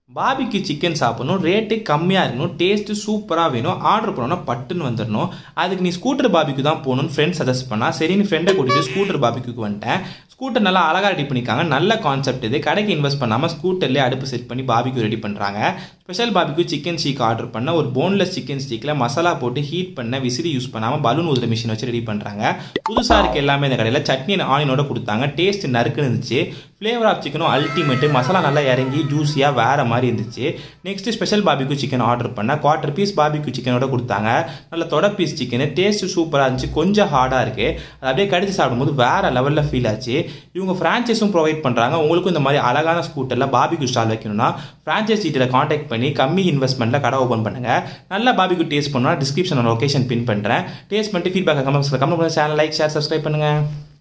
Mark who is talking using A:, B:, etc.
A: பாபிக்கு chicken சாப்பிடணும் rate கம்மியாக இருக்கணும் டேஸ்ட்டு சூப்பராக வேணும் ஆர்டர் பண்ணோன்னா பட்டுன்னு வந்துடணும் அதுக்கு நீ ஸ்கூட்டர் பாபிக்கு தான் போகணும்னு ஃப்ரெண்ட் சஜஸ்ட் பண்ணா சரின்னு ஃப்ரெண்டை கூட்டிட்டு ஸ்கூட்டர் பாபிக்கு வந்துட்டேன் ஸ்கூட்டர் நல்லா அழகாக ரெடி பண்ணியிருக்காங்க நல்ல கான்செப்ட் இது கடைக்கு இன்வெஸ்ட் பண்ணாமல் ஸ்கூட்டர்லேயே அடுப்பு செட் பண்ணி பாபிக்கு ரெடி பண்ணுறாங்க special barbecue chicken steak order பண்ண ஒரு போன்லெஸ் சிக்கன் ஸ்டீக்கில் மசாலா போட்டு ஹீட் பண்ண விசிறி யூஸ் பண்ணாமல் பலூன் ஊதுற மிஷின் வச்சு ரெடி பண்ணுறாங்க புதுசாக இருக்க எல்லாமே இந்த கடையில் சட்னி ஆனியனோட கொடுத்தாங்க டேஸ்ட் நறுக்குன்னு இருந்துச்சு ஃப்ளேவர் ஆஃப் சிக்கனும் அல்டிமேட்டு மசாலா நல்லா இறங்கி ஜூஸியாக வேறு மாதிரி இருந்துச்சு next special barbecue chicken order பண்ண குவார்டர் பீஸ் பாபிக்கு சிக்கனோட கொடுத்தாங்க நல்ல தொட பீஸ் சிக்கன் டேஸ்ட் சூப்பராக இருந்துச்சு கொஞ்சம் ஹார்டாக இருக்குது அது அப்படியே கடிச்சு சாப்பிடும்போது வேறு லெவலில் ஃபீல் ஆச்சு இவங்க ஃப்ரான்ச்சைஸும் ப்ரொவைட் பண்ணுறாங்க உங்களுக்கும் இந்த மாதிரி அழகான ஸ்கூட்டரில் பாபிக்கு ஸ்டால் வைக்கணும்னா ஃப்ரான்ச்சைஸ் டீட்டெயில் காண்டாக்ட் பண்ணி கம்மி இன்வெஸ்ட்மெண்ட்டில் கடை ஓப்பன் பண்ணுங்கள் நல்ல பாபிக்கு டேஸ்ட் பண்ணால் டிஸ்கிரிப்ஷன் லொகேஷன் பின் பண்ணுறேன் டேஸ்ட் பண்ணிட்டு ஃபீட்பேக் கமெண்ட்ஸில் கமெண்ட் பண்ணுங்கள் சேனல் லைக் ஷேர் சப்ஸ்கிரைப் பண்ணுங்கள்